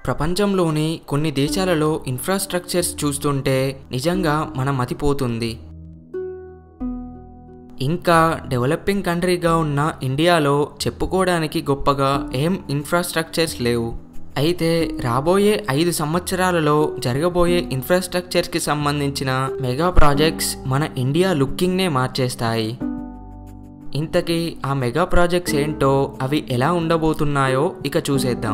ప్రపంచంలోని కొన్ని దేశాలలో ఇన్ఫ్రాస్ట్రక్చర్స్ చూస్తుంటే నిజంగా మన మతిపోతుంది ఇంకా డెవలపింగ్ కంట్రీగా ఉన్న ఇండియాలో చెప్పుకోవడానికి గొప్పగా ఏం ఇన్ఫ్రాస్ట్రక్చర్స్ లేవు అయితే రాబోయే ఐదు సంవత్సరాలలో జరగబోయే ఇన్ఫ్రాస్ట్రక్చర్స్కి సంబంధించిన మెగా ప్రాజెక్ట్స్ మన ఇండియా లుకింగ్నే మార్చేస్తాయి ఇంతకీ ఆ మెగా ప్రాజెక్ట్స్ ఏంటో అవి ఎలా ఉండబోతున్నాయో ఇక చూసేద్దాం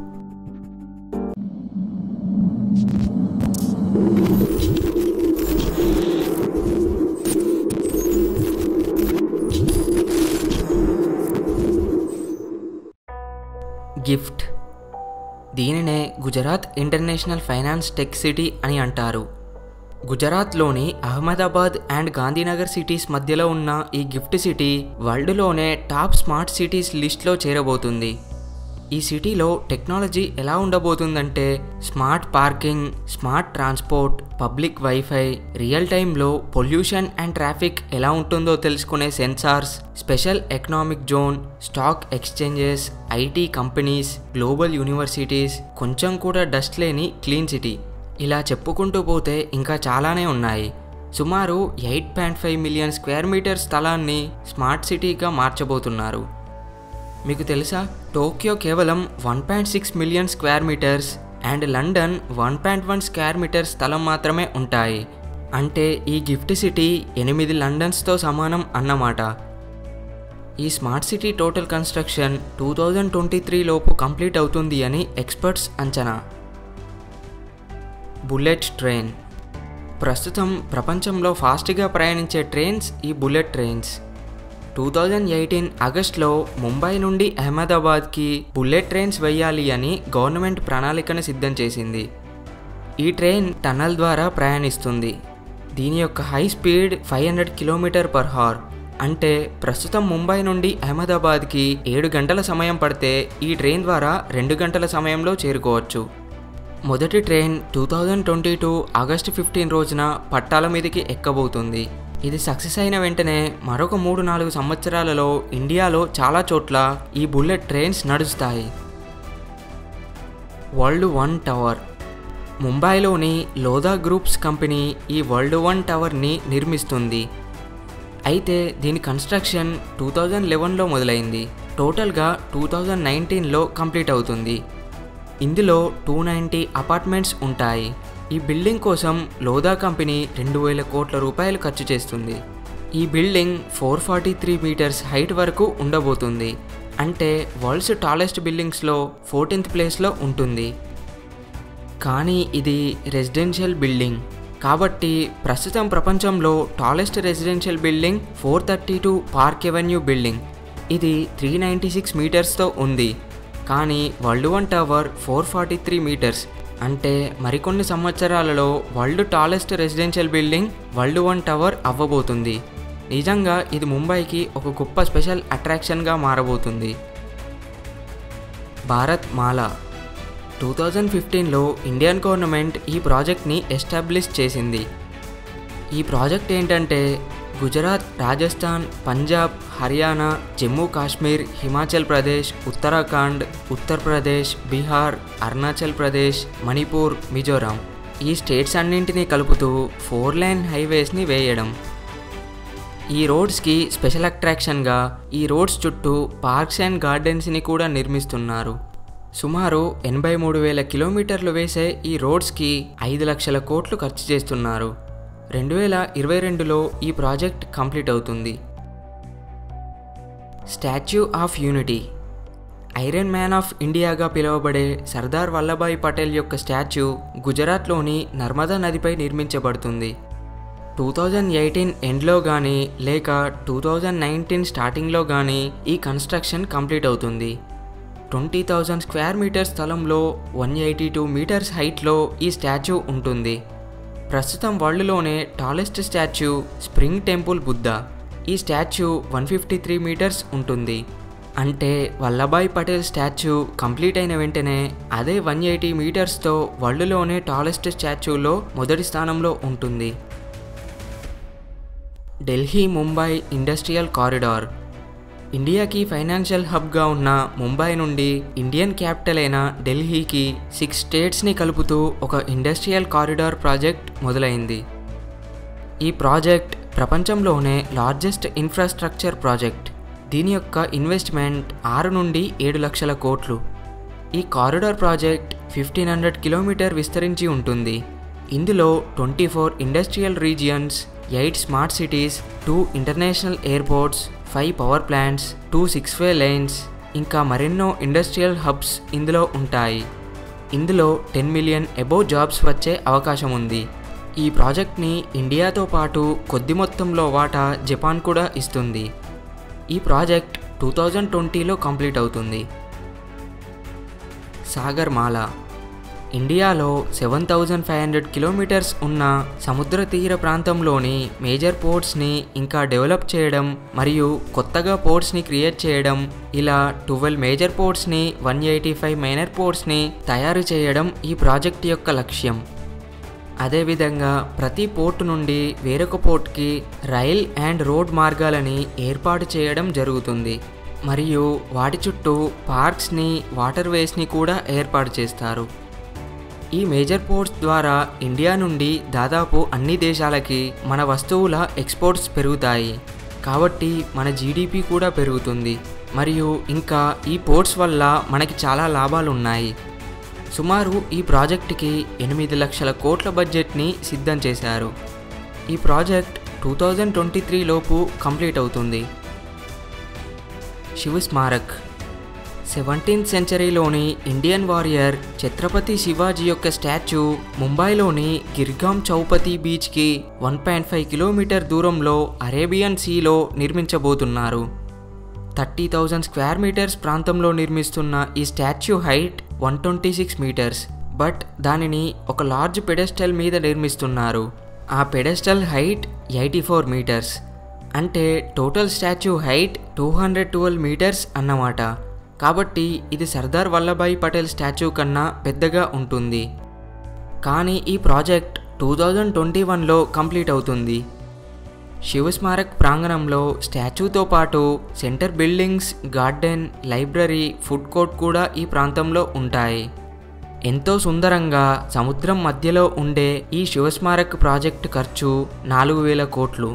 గిఫ్ట్ దీనినే Gujarat international finance tech city అని అంటారు గుజరాత్లోని అహ్మదాబాద్ అండ్ గాంధీనగర్ సిటీస్ మధ్యలో ఉన్న ఈ గిఫ్ట్ సిటీ వరల్డ్లోనే టాప్ స్మార్ట్ సిటీస్ లిస్ట్లో చేరబోతుంది ఈ సిటీలో టెక్నాలజీ ఎలా ఉండబోతుందంటే smart parking smart transport public wifi real టైంలో పొల్యూషన్ అండ్ ట్రాఫిక్ ఎలా ఉంటుందో తెలుసుకునే sensors special economic zone stock exchanges IT companies global universities కొంచెం కూడా డస్ట్ లేని క్లీన్ సిటీ ఇలా చెప్పుకుంటూ పోతే ఇంకా చాలానే ఉన్నాయి సుమారు eight point five million square metre స్థలాన్ని స్మార్ట్ సిటీగా మార్చబోతున్నారు మీకు తెలుసా టోక్యో కేవలం one point six million square metres and London one point one square metres స్థలం మాత్రమే ఉంటాయి అంటే ఈ గిఫ్ట్ సిటీ ఎనిమిది లండన్స్తో సమానం అన్నమాట ఈ smart city total construction two thousand twenty three లోపు కంప్లీట్ అవుతుంది అని ఎక్స్పర్ట్స్ అంచనా బుల్లెట్ ట్రైన్ ప్రస్తుతం ప్రపంచంలో ఫాస్ట్గా ప్రయాణించే ట్రైన్స్ ఈ bullet trains two thousand eighteen ఆగస్ట్లో ముంబై నుండి అహ్మదాబాద్కి బుల్లెట్ ట్రైన్స్ వేయాలి అని గవర్నమెంట్ ప్రణాళికను సిద్ధం చేసింది ఈ ట్రైన్ టన్నల్ ద్వారా ప్రయాణిస్తుంది దీని యొక్క high speed five hundred kilometre per hour అంటే ప్రస్తుతం ముంబై నుండి అహ్మదాబాద్కి ఏడు గంటల సమయం పడితే ఈ ట్రైన్ ద్వారా రెండు గంటల సమయంలో చేరుకోవచ్చు మొదటి train two thousand twenty two August fifteen రోజున పట్టాల మీదకి ఎక్కబోతుంది ఇది సక్సెస్ అయిన వెంటనే మరొక మూడు నాలుగు సంవత్సరాలలో ఇండియాలో చాలా చోట్ల ఈ బుల్లెట్ ట్రైన్స్ నడుస్తాయి వరల్డ్ వన్ టవర్ ముంబైలోని లోదా గ్రూప్స్ కంపెనీ ఈ వరల్డ్ వన్ టవర్ని నిర్మిస్తుంది అయితే దీని కన్స్ట్రక్షన్ టూ థౌజండ్ లెవెన్లో మొదలైంది టోటల్గా టూ థౌజండ్ నైన్టీన్లో కంప్లీట్ అవుతుంది ఇందులో టూ నైంటీ అపార్ట్మెంట్స్ ఉంటాయి ఈ బిల్డింగ్ కోసం లోదా కంపెనీ రెండు వేల కోట్ల రూపాయలు ఖర్చు చేస్తుంది ఈ building four forty three metres height వరకు ఉండబోతుంది అంటే వరల్డ్స్ టాలెస్ట్ బిల్డింగ్స్లో ఫోర్టీన్త్ ప్లేస్లో ఉంటుంది కానీ ఇది రెసిడెన్షియల్ బిల్డింగ్ కాబట్టి ప్రస్తుతం ప్రపంచంలో tallest residential building four thirty two park avenue building ఇది త్రీ నైంటీ సిక్స్ మీటర్స్తో ఉంది కానీ world one tower four forty three metres అంటే మరికొన్ని సంవత్సరాలలో world tallest residential building world one tower అవ్వబోతుంది నిజంగా ఇది ముంబైకి ఒక గొప్ప స్పెషల్ అట్రాక్షన్గా మారబోతుంది భారత్ మాలా టూ థౌజండ్ ఫిఫ్టీన్లో ఇండియన్ గవర్నమెంట్ ఈ ప్రాజెక్ట్ని ఎస్టాబ్లిష్ చేసింది ఈ ప్రాజెక్ట్ ఏంటంటే గుజరాత్ రాజస్థాన్ పంజాబ్ హర్యానా జమ్మూ కాశ్మీర్ హిమాచల్ ప్రదేశ్ ఉత్తరాఖండ్ ఉత్తరప్రదేశ్ బీహార్ అరుణాచల్ ప్రదేశ్ మణిపూర్ మిజోరాం ఈ స్టేట్స్ అన్నింటినీ కలుపుతూ ఫోర్ లైన్ హైవేస్ని వేయడం ఈ రోడ్స్కి స్పెషల్ అట్రాక్షన్గా ఈ రోడ్స్ చుట్టూ పార్క్స్ అండ్ గార్డెన్స్ని కూడా నిర్మిస్తున్నారు సుమారు ఎనభై మూడు వేల కిలోమీటర్లు వేసే ఈ రోడ్స్కి ఐదు లక్షల కోట్లు ఖర్చు చేస్తున్నారు రెండు వేల ఇరవై రెండులో ఈ ప్రాజెక్ట్ కంప్లీట్ అవుతుంది Statue of Unity iron man of ఇండియాగా పిలువబడే సర్దార్ వల్లభాయ్ పటేల్ యొక్క స్టాచ్యూ గుజరాత్లోని నర్మదా నదిపై నిర్మించబడుతుంది టూ థౌజండ్ ఎయిటీన్ ఎండ్లో కానీ లేక టూ థౌజండ్ నైన్టీన్ స్టార్టింగ్లో కానీ ఈ కన్స్ట్రక్షన్ కంప్లీట్ అవుతుంది ట్వంటీ థౌజండ్ స్క్వేర్ మీటర్ స్థలంలో వన్ ఎయిటీ టూ మీటర్స్ హైట్లో ఈ స్టాచ్యూ ఉంటుంది ప్రస్తుతం వరల్డ్లోనే tallest statue Spring Temple Buddha ఈ statue one fifty three metres ఉంటుంది అంటే వల్లభాయ్ పటేల్ స్టాచ్యూ కంప్లీట్ అయిన వెంటనే అదే వన్ ఎయిటీ మీటర్స్తో వరల్డ్లోనే టాలెస్ట్ స్టాచ్యూలో మొదటి స్థానంలో ఉంటుంది ఢిల్లీ ముంబై ఇండస్ట్రియల్ కారిడార్ ఇండియాకి ఫైనాన్షియల్ హబ్గా ఉన్న ముంబై నుండి ఇండియన్ క్యాపిటల్ అయిన ఢిల్లీకి సిక్స్ స్టేట్స్ని కలుపుతూ ఒక ఇండస్ట్రియల్ కారిడార్ ప్రాజెక్ట్ మొదలైంది ఈ ప్రాజెక్ట్ ప్రపంచంలోనే లార్జెస్ట్ ఇన్ఫ్రాస్ట్రక్చర్ ప్రాజెక్ట్ దీని యొక్క ఇన్వెస్ట్మెంట్ ఆరు నుండి ఏడు లక్షల కోట్లు ఈ corridor project fifteen hundred kilometre విస్తరించి ఉంటుంది ఇందులో twenty four industrial regions eight smart cities two international airports five power plants two six way lines ఇంకా మరెన్నో ఇండస్ట్రియల్ హబ్స్ ఇందులో ఉంటాయి ఇందులో టెన్ మిలియన్ అబోవ్ జాబ్స్ వచ్చే అవకాశం ఉంది ఈ ప్రాజెక్ట్ని ఇండియాతో పాటు కొద్ది మొత్తంలో వాటా జపాన్ కూడా ఇస్తుంది ఈ ప్రాజెక్ట్ టూ థౌజండ్ ట్వంటీలో కంప్లీట్ అవుతుంది సాగర్ మాల ఇండియాలో seven thousand five hundred kilometres ఉన్న సముద్ర తీర ప్రాంతంలోని మేజర్ పోర్ట్స్ని ఇంకా డెవలప్ చేయడం మరియు కొత్తగా పోర్ట్స్ని క్రియేట్ చేయడం ఇలా ట్వెల్వ్ మేజర్ పోర్ట్స్ని వన్ ఎయిటీ ఫైవ్ మైనర్ పోర్ట్స్ని తయారు చేయడం ఈ ప్రాజెక్ట్ యొక్క లక్ష్యం అదేవిధంగా ప్రతి పోర్టు నుండి వేరొక పోర్ట్కి రైల్ అండ్ రోడ్ మార్గాలని ఏర్పాటు చేయడం జరుగుతుంది మరియు వాటి చుట్టూ పార్క్స్ని వాటర్ వేస్ని కూడా ఏర్పాటు చేస్తారు ఈ మేజర్ పోర్ట్స్ ద్వారా ఇండియా నుండి దాదాపు అన్ని దేశాలకి మన వస్తువుల ఎక్స్పోర్ట్స్ పెరుగుతాయి కాబట్టి మన జీడిపి కూడా పెరుగుతుంది మరియు ఇంకా ఈ పోర్ట్స్ వల్ల మనకి చాలా లాభాలు ఉన్నాయి సుమారు ఈ ప్రాజెక్టుకి ఎనిమిది లక్షల కోట్ల బడ్జెట్ని సిద్ధం చేశారు ఈ project two thousand twenty three లోపు కంప్లీట్ అవుతుంది శివ స్మారక్ సెవెంటీన్త్ సెంచరీలోని ఇండియన్ వారియర్ ఛత్రపతి శివాజీ యొక్క స్టాచ్యూ ముంబైలోని గిర్గామ్ చౌపతి బీచ్కి వన్ పాయింట్ ఫైవ్ కిలోమీటర్ దూరంలో అరేబియన్ సీలో నిర్మించబోతున్నారు థర్టీ థౌజండ్ స్క్వేర్ మీటర్స్ ప్రాంతంలో నిర్మిస్తున్న ఈ statue height one twenty six metres but దానిని ఒక లార్జ్ పెడెస్టల్ మీద నిర్మిస్తున్నారు ఆ pedestal height eighty four metres అంటే total statue height two hundred twelve metres అన్నమాట కాబట్టి ఇది సర్దార్ వల్లభాయ్ పటేల్ స్టాచ్యూ కన్నా పెద్దగా ఉంటుంది కానీ ఈ ప్రాజెక్ట్ టూ థౌజండ్ ట్వంటీ వన్లో కంప్లీట్ అవుతుంది శివ స్మారక్ ప్రాంగణంలో స్టాచ్యూతో పాటు centre buildings garden library food court కూడా ఈ ప్రాంతంలో ఉంటాయి ఎంతో సుందరంగా సముద్రం మధ్యలో ఉండే ఈ శివస్మారక్ ప్రాజెక్ట్ ఖర్చు నాలుగు వేల కోట్లు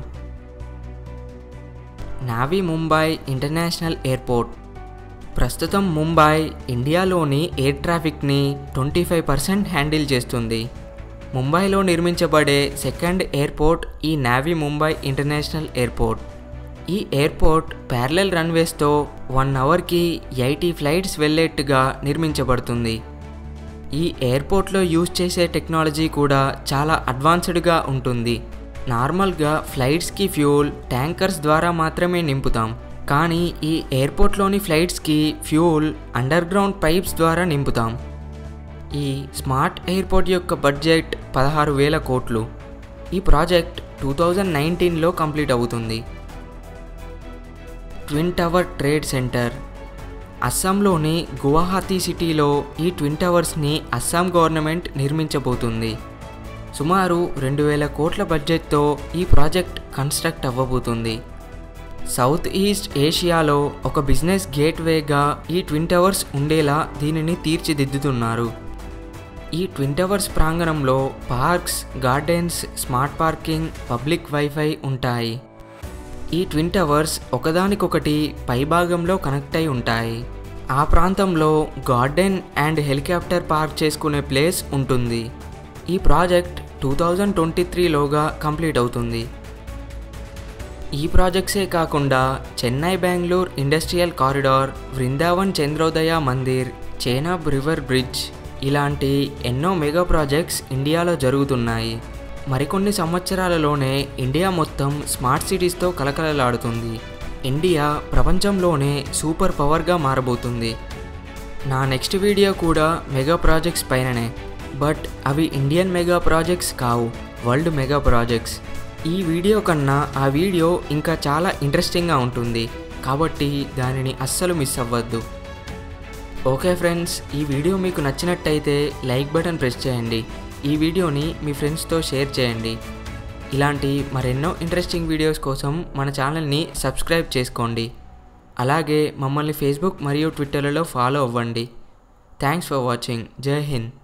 నావీ ముంబై ఇంటర్నేషనల్ ఎయిర్పోర్ట్ ప్రస్తుతం ముంబై ఇండియాలోని ఎయిర్ ట్రాఫిక్ని ట్వంటీ ఫైవ్ పర్సెంట్ హ్యాండిల్ చేస్తుంది ముంబైలో నిర్మించబడే సెకండ్ ఎయిర్పోర్ట్ ఈ నావీ ముంబై ఇంటర్నేషనల్ ఎయిర్పోర్ట్ ఈ ఎయిర్పోర్ట్ ప్యారలల్ రన్వేస్తో వన్ అవర్కి ఎయిటీ ఫ్లైట్స్ వెళ్ళేట్టుగా నిర్మించబడుతుంది ఈ ఎయిర్పోర్ట్లో యూజ్ చేసే టెక్నాలజీ కూడా చాలా అడ్వాన్స్డ్గా ఉంటుంది నార్మల్గా ఫ్లైట్స్కి ఫ్యూల్ ట్యాంకర్స్ ద్వారా మాత్రమే నింపుతాం కానీ ఈ ఎయిర్పోర్ట్లోని ఫ్లైట్స్కి ఫ్యూల్ అండర్ గ్రౌండ్ పైప్స్ ద్వారా నింపుతాం ఈ స్మార్ట్ ఎయిర్పోర్ట్ యొక్క బడ్జెట్ పదహారు వేల కోట్లు ఈ ప్రాజెక్ట్ టూ థౌజండ్ నైన్టీన్లో కంప్లీట్ అవుతుంది ట్విన్ టవర్ ట్రేడ్ సెంటర్ అస్సాంలోని గువాహతి సిటీలో ఈ ట్విన్ టవర్స్ని అస్సాం గవర్నమెంట్ నిర్మించబోతుంది సుమారు రెండు వేల కోట్ల బడ్జెట్తో ఈ ప్రాజెక్ట్ కన్స్ట్రక్ట్ అవ్వబోతుంది సౌత్ ఈస్ట్ ఏషియాలో ఒక బిజినెస్ గేట్వేగా ఈ ట్విన్ టవర్స్ ఉండేలా దీనిని తీర్చిదిద్దుతున్నారు ఈ ట్విన్ టవర్స్ ప్రాంగణంలో parks gardens smart parking public wifi ఉంటాయి ఈ ట్విన్ టవర్స్ ఒకదానికొకటి పైభాగంలో కనెక్ట్ అయి ఉంటాయి ఆ ప్రాంతంలో గార్డెన్ అండ్ హెలికాప్టర్ పార్క్ చేసుకునే ప్లేస్ ఉంటుంది ఈ ప్రాజెక్ట్ టూ థౌజండ్ ట్వంటీ త్రీలోగా కంప్లీట్ అవుతుంది ఈ ప్రాజెక్ట్సే కాకుండా Chennai Bengaluru industrial corridor Vrindavan Chandrodaya Mandir Chenab river bridge ఇలాంటి ఎన్నో మెగా ప్రాజెక్ట్స్ ఇండియాలో జరుగుతున్నాయి మరికొన్ని సంవత్సరాలలోనే ఇండియా మొత్తం స్మార్ట్ సిటీస్తో కలకలలాడుతుంది ఇండియా ప్రపంచంలోనే సూపర్ పవర్గా మారబోతుంది నా నెక్స్ట్ వీడియో కూడా మెగా ప్రాజెక్ట్స్ పైననే బట్ అవి ఇండియన్ మెగా ప్రాజెక్ట్స్ కావు వరల్డ్ మెగా ప్రాజెక్ట్స్ ఈ వీడియో కన్నా ఆ వీడియో ఇంకా చాలా ఇంట్రెస్టింగ్గా ఉంటుంది కాబట్టి దానిని అస్సలు మిస్ అవ్వద్దు ఓకే ఫ్రెండ్స్ ఈ వీడియో మీకు నచ్చినట్టయితే లైక్ బటన్ ప్రెస్ చేయండి ఈ వీడియోని మీ ఫ్రెండ్స్తో షేర్ చేయండి ఇలాంటి మరెన్నో ఇంట్రెస్టింగ్ వీడియోస్ కోసం మన ఛానల్ని సబ్స్క్రైబ్ చేసుకోండి అలాగే మమ్మల్ని ఫేస్బుక్ మరియు ట్విట్టర్లలో ఫాలో అవ్వండి thanks for watching Jai Hind